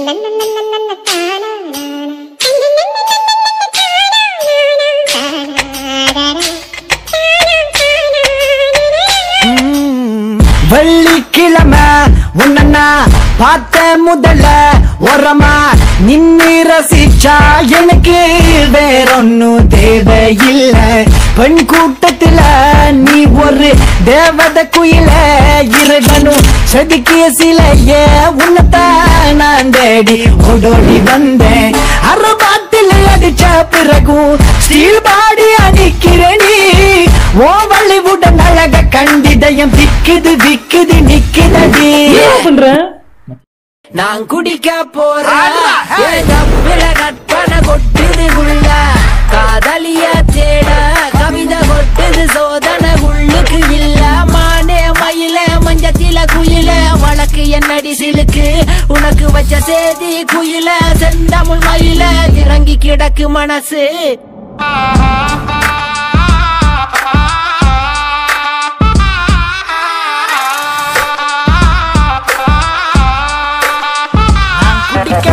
வெள்ளிக்கிழமை உன்னா பார்த்த முதல்ல உரமா நின்னு ரசிச்சா எனக்கு வேறொன்னும் தேவையில்ல பெண் கூட்டத்துல நீ ஒரு தேவத குயில இறைவனும் செதுக்கிய சிலைய உன்னத்தான் நான் தேடி ஓடோடி வந்தேன் அரபாத்தில் அடிச்ச பிறகும் ஸ்டீல் பாடி அடிக்கிறேன் நீ ஓ வள்ளிவுடன் அழக கண்டிதயம் விக்குது விக்குது நிக்குதடி பண்ற நான் குடிக்க போறேன் என் தப்புல கற்பனை கொட்டுது உள்ள காதலிய தேட கவிதை கொட்டுது சோதனை உள்ளுக்கு இல்ல மானே மயில மஞ்சத்தில குயில வழக்கு என்னடி சிலுக்கு உனக்கு வச்ச சேதி குயில செந்தமிழ் மயில இறங்கி கிடக்கு மனசு நான் குடிக்க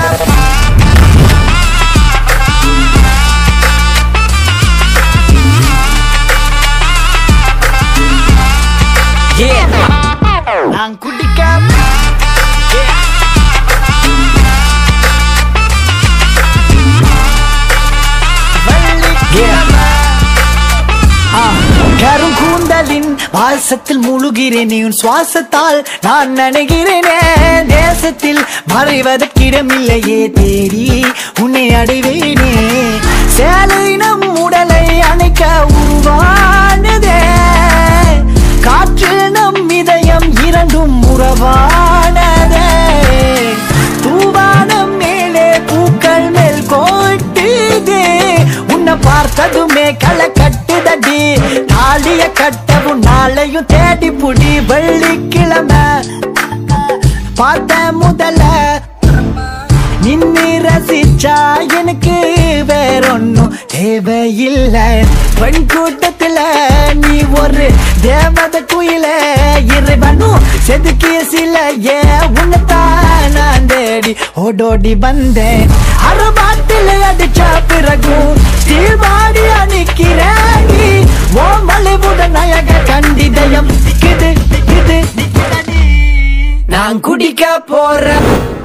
Yeah. நான் குடிக்க கரும் கூந்தலின் வாசத்தில் முழுகிறேன் நீ உன் சுவாசத்தால் நான் நினைகிறேனே தேசத்தில் மறைவதற்கிடமில்லையே தேடி உன்னை அடைவேனே சேலை நம் உடலை அணைக்க உருவானதே காற்று நம் இதயம் இரண்டும் உறவானதே தூவானம் மேலே பூக்கள் மேல் கோட்டுதே உன்னை பார்த்ததுமே களை கட்டுதடி தாலிய கட்டவும் நாளையும் தேடி புடி வெள்ளிக்கிழமை பார்த்த முதல்ல நின்னு ரசிச்சா எனக்கு வேறொன்னும் தேவையில்லை பெண் கூட்டத்துல நீ ஒரு தேவத குயில இறைவனும் செதுக்கிய சில ஏ உன்னத்தான் நான் தேடி ஓடோடி வந்தேன் அரபாத்தில் அடிச்ச பிறகும் ஸ்டீல் பாடி அணிக்கிறேன் நீ ஓ மலைவுடன் அழக கண்டிதயம் நிக்குது நிக்குது நிக்குதடி. நான் குடிக்க போறேன்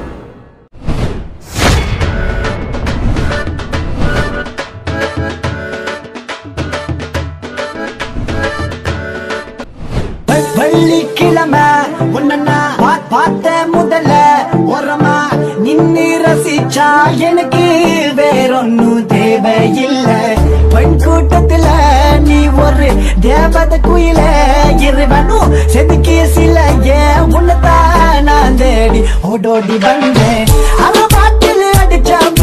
வெ- வெள்ளிக்கிழமை உன்னா பார்த்த முதல்ல உரமா நின்னு ரசிச்சா எனக்கு வேறொன்னும் தேவையில்லை பெண் கூட்டத்துல நீ ஒரு தேவத குயில இறைவனும் செதுக்கிய சில ஏன் உன்னதான் நான் தேடி ஓடோடி வந்தேன் அவ பாட்டில் அடிச்ச